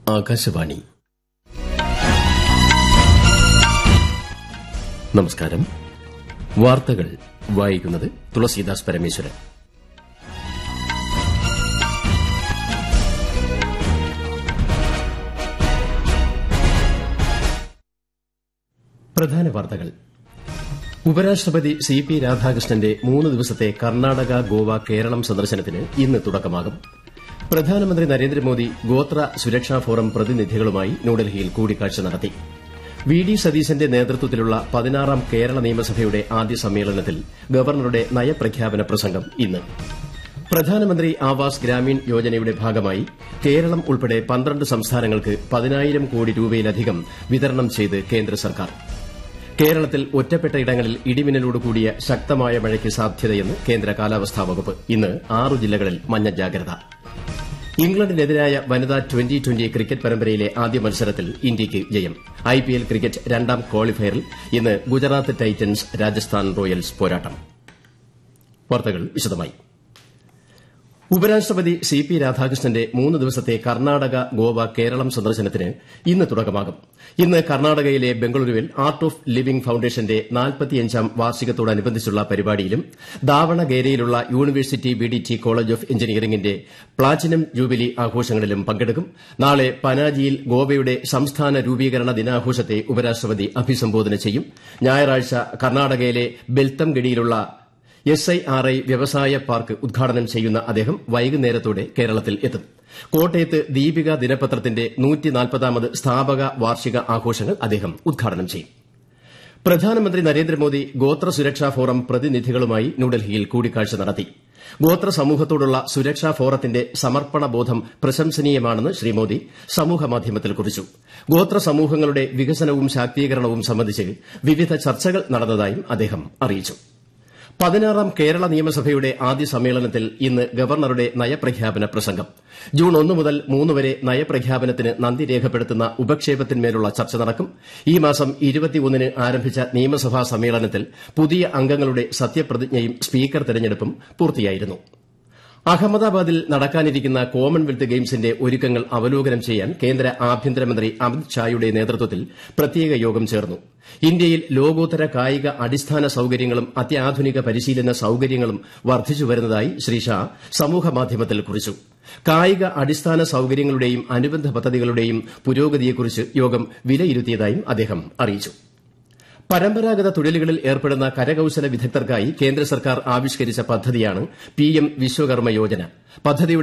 ആകാശവാണി നമസ്കാരം വാർത്തകൾ വായിക്കുന്നത് തുളസീദാസ് പരമേശ്വരൻ പ്രധാന വാർത്തകൾ ഉപരാഷ്ട്രപതി സി പി രാധാകൃഷ്ണന്റെ മൂന്ന് ദിവസത്തെ കർണാടക ഗോവ കേരളം സന്ദർശനത്തിന് ഇന്ന് തുടക്കമാകും പ്രധാനമന്ത്രി നരേന്ദ്രമോദി ഗോത്ര സുരക്ഷാ ഫോറം പ്രതിനിധികളുമായി ന്യൂഡൽഹിയിൽ കൂടിക്കാഴ്ച നടത്തി വി ഡി സതീശന്റെ നേതൃത്വത്തിലുള്ള പതിനാറാം കേരള നിയമസഭയുടെ ആദ്യ സമ്മേളനത്തിൽ ഗവർണറുടെ നയപ്രഖ്യാപന പ്രസംഗം ഇന്ന് പ്രധാനമന്ത്രി ആവാസ് ഗ്രാമീൺ യോജനയുടെ ഭാഗമായി കേരളം ഉൾപ്പെടെ പന്ത്രണ്ട് സംസ്ഥാനങ്ങൾക്ക് പതിനായിരം കോടി രൂപയിലധികം വിതരണം ചെയ്ത് കേന്ദ്ര സർക്കാർ കേരളത്തിൽ ഒറ്റപ്പെട്ട ഇടങ്ങളിൽ ഇടിമിന്നലോട് കൂടിയ ശക്തമായ മഴയ്ക്ക് സാധ്യതയെന്ന് കേന്ദ്ര കാലാവസ്ഥാ വകുപ്പ് ഇന്ന് ആറു ജില്ലകളിൽ മഞ്ഞ ജാഗ്രത ഇംഗ്ലണ്ടിനെതിരായ വനിതാ ട്വന്റി ട്വന്റി ക്രിക്കറ്റ് പരമ്പരയിലെ ആദ്യ മത്സരത്തിൽ ഇന്ത്യയ്ക്ക് ജയം ഐപിഎൽ ക്രിക്കറ്റ് രണ്ടാം ക്വാളിഫയറിൽ ഇന്ന് ഗുജറാത്ത് ടൈറ്റൻസ് രാജസ്ഥാൻ റോയൽസ് പോരാട്ടം വാർത്തകൾ വിശദമായി ഉപരാഷ്ട്രപതി സി പി രാധാകൃഷ്ണന്റെ മൂന്ന് ദിവസത്തെ കർണാടക ഗോവ കേരളം സന്ദർശനത്തിന് ഇന്ന് തുടക്കമാകും ഇന്ന് കർണാടകയിലെ ബംഗളൂരുവിൽ ആർട്ട് ഓഫ് ലിവിംഗ് ഫൌണ്ടേഷന്റെ നാൽപ്പത്തിയഞ്ചാം വാർഷികത്തോടനുബന്ധിച്ചുള്ള പരിപാടിയിലും ദാവണഗേരയിലുള്ള യൂണിവേഴ്സിറ്റി ബിഡിടി കോളേജ് ഓഫ് എഞ്ചിനീയറിംഗിന്റെ പ്ലാറ്റിനം ജൂബിലി ആഘോഷങ്ങളിലും പങ്കെടുക്കും നാളെ പനാജിയിൽ ഗോവയുടെ സംസ്ഥാന രൂപീകരണ ദിനാഘോഷത്തെ ഉപരാഷ്ട്രപതി അഭിസംബോധന ചെയ്യും ഞായറാഴ്ച കർണാടകയിലെ ബെൽത്തംഗഡിയിലുള്ള എസ് ഐ ആർ ഐ വ്യവസായ പാർക്ക് ഉദ്ഘാടനം ചെയ്യുന്ന അദ്ദേഹം വൈകുന്നേരത്തോടെ കേരളത്തിൽ എത്തും കോട്ടയത്ത് ദീപിക ദിനപത്രത്തിന്റെ നൂറ്റിനാൽപ്പതാമത് സ്ഥാപക വാർഷിക ആഘോഷങ്ങൾ അദ്ദേഹം ഉദ്ഘാടനം ചെയ്യും പ്രധാനമന്ത്രി നരേന്ദ്രമോദി ഗോത്ര സുരക്ഷാ ഫോറം പ്രതിനിധികളുമായി ന്യൂഡൽഹിയിൽ കൂടിക്കാഴ്ച നടത്തി ഗോത്ര സമൂഹത്തോടുള്ള സുരക്ഷാ ഫോറത്തിന്റെ സമർപ്പണ ബോധം പ്രശംസനീയമാണെന്ന് ശ്രീ മോദി സമൂഹമാധ്യമത്തിൽ കുറിച്ചു ഗോത്ര സമൂഹങ്ങളുടെ വികസനവും ശാക്തീകരണവും സംബന്ധിച്ച് വിവിധ ചർച്ചകൾ നടന്നതായും അദ്ദേഹം അറിയിച്ചു പതിനാറാം കേരള നിയമസഭയുടെ ആദ്യ സമ്മേളനത്തിൽ ഇന്ന് ഗവർണറുടെ നയപ്രഖ്യാപന പ്രസംഗം ജൂൺ ഒന്ന് മുതൽ മൂന്ന് വരെ നയപ്രഖ്യാപനത്തിന് നന്ദി രേഖപ്പെടുത്തുന്ന ഉപക്ഷേപത്തിന്മേലുള്ള ചർച്ച നടക്കും ഈ മാസം ന് ആരംഭിച്ച നിയമസഭാ സമ്മേളനത്തിൽ പുതിയ അംഗങ്ങളുടെ സത്യപ്രതിജ്ഞയും സ്പീക്കർ തെരഞ്ഞെടുപ്പും പൂർത്തിയായിരുന്നു അഹമ്മദാബാദിൽ നടക്കാനിരിക്കുന്ന കോമൺവെൽത്ത് ഗെയിംസിന്റെ ഒരുക്കങ്ങൾ അവലോകനം ചെയ്യാൻ കേന്ദ്ര ആഭ്യന്തരമന്ത്രി അമിത് ഷായുടെ നേതൃത്വത്തിൽ പ്രത്യേക യോഗം ചേർന്നു ഇന്ത്യയിൽ ലോകോത്തര കായിക അടിസ്ഥാന സൌകര്യങ്ങളും അത്യാധുനിക പരിശീലന സൌകര്യങ്ങളും വർദ്ധിച്ചുവരുന്നതായി ശ്രീ ഷാ സമൂഹമാധ്യമത്തിൽ കുറിച്ചു കായിക അടിസ്ഥാന സൌകര്യങ്ങളുടെയും അനുബന്ധ പദ്ധതികളുടെയും പുരോഗതിയെക്കുറിച്ച് യോഗം വിലയിരുത്തിയതായും അദ്ദേഹം അറിയിച്ചു പരമ്പരാഗത തൊഴിലുകളിൽ ഏർപ്പെടുന്ന കരകൌശല വിദഗ്ധർക്കായി കേന്ദ്ര സർക്കാർ ആവിഷ്കരിച്ച പദ്ധതിയാണ് പിഎം വിശ്വകർമ്മ യോജന പദ്ധതിയുടെ